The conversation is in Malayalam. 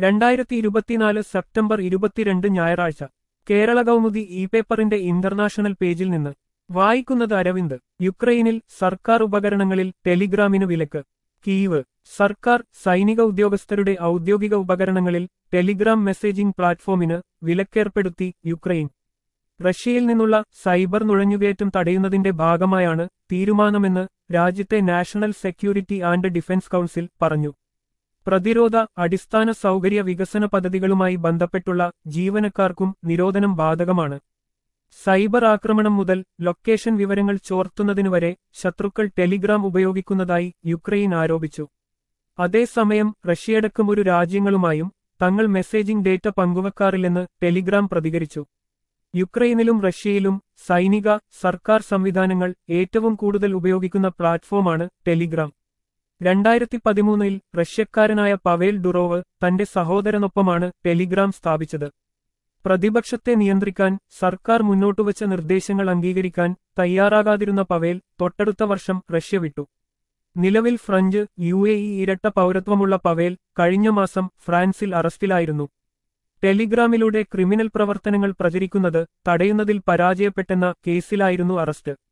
രണ്ടായിരത്തി ഇരുപത്തിനാല് സെപ്റ്റംബർ ഇരുപത്തിരണ്ട് ഞായറാഴ്ച കേരള കൗമുദി ഇ പേപ്പറിന്റെ ഇന്റർനാഷണൽ പേജിൽ നിന്ന് വായിക്കുന്നത് അരവിന്ദ് യുക്രൈനിൽ സർക്കാർ ഉപകരണങ്ങളിൽ ടെലിഗ്രാമിന് വിലക്ക് കീവ് സർക്കാർ സൈനിക ഉദ്യോഗസ്ഥരുടെ ഔദ്യോഗിക ഉപകരണങ്ങളിൽ ടെലിഗ്രാം മെസ്സേജിംഗ് പ്ലാറ്റ്ഫോമിന് വിലക്കേർപ്പെടുത്തി യുക്രൈൻ റഷ്യയിൽ നിന്നുള്ള സൈബർ നുഴഞ്ഞുകയറ്റം തടയുന്നതിന്റെ ഭാഗമായാണ് തീരുമാനമെന്ന് രാജ്യത്തെ national security and defence council പറഞ്ഞു പ്രതിരോധ അടിസ്ഥാന സൗകര്യ വികസന പദ്ധതികളുമായി ബന്ധപ്പെട്ടുള്ള ജീവനക്കാർക്കും നിരോധനം ബാധകമാണ് സൈബർ ആക്രമണം മുതൽ ലൊക്കേഷൻ വിവരങ്ങൾ ചോർത്തുന്നതിനുവരെ ശത്രുക്കൾ ടെലിഗ്രാം ഉപയോഗിക്കുന്നതായി യുക്രൈൻ ആരോപിച്ചു അതേസമയം റഷ്യയടക്കം ഒരു രാജ്യങ്ങളുമായും തങ്ങൾ മെസ്സേജിംഗ് ഡേറ്റ പങ്കുവെക്കാറില്ലെന്ന് ടെലിഗ്രാം പ്രതികരിച്ചു യുക്രൈനിലും റഷ്യയിലും സൈനിക സർക്കാർ സംവിധാനങ്ങൾ ഏറ്റവും കൂടുതൽ ഉപയോഗിക്കുന്ന പ്ലാറ്റ്ഫോമാണ് ടെലിഗ്രാം രണ്ടായിരത്തി പതിമൂന്നിൽ റഷ്യക്കാരനായ പവേൽ ഡുറോവ് തന്റെ സഹോദരനൊപ്പമാണ് ടെലിഗ്രാം സ്ഥാപിച്ചത് പ്രതിപക്ഷത്തെ നിയന്ത്രിക്കാൻ സർക്കാർ മുന്നോട്ടുവച്ച നിർദ്ദേശങ്ങൾ അംഗീകരിക്കാൻ തയ്യാറാകാതിരുന്ന പവേൽ തൊട്ടടുത്ത വർഷം റഷ്യ വിട്ടു നിലവിൽ ഫ്രഞ്ച് യു എ ഇ ഇരട്ട പൗരത്വമുള്ള പവേൽ കഴിഞ്ഞ മാസം ഫ്രാൻസിൽ അറസ്റ്റിലായിരുന്നു ടെലിഗ്രാമിലൂടെ ക്രിമിനൽ പ്രവർത്തനങ്ങൾ പ്രചരിക്കുന്നത് തടയുന്നതിൽ പരാജയപ്പെട്ടെന്ന കേസിലായിരുന്നു അറസ്റ്റ്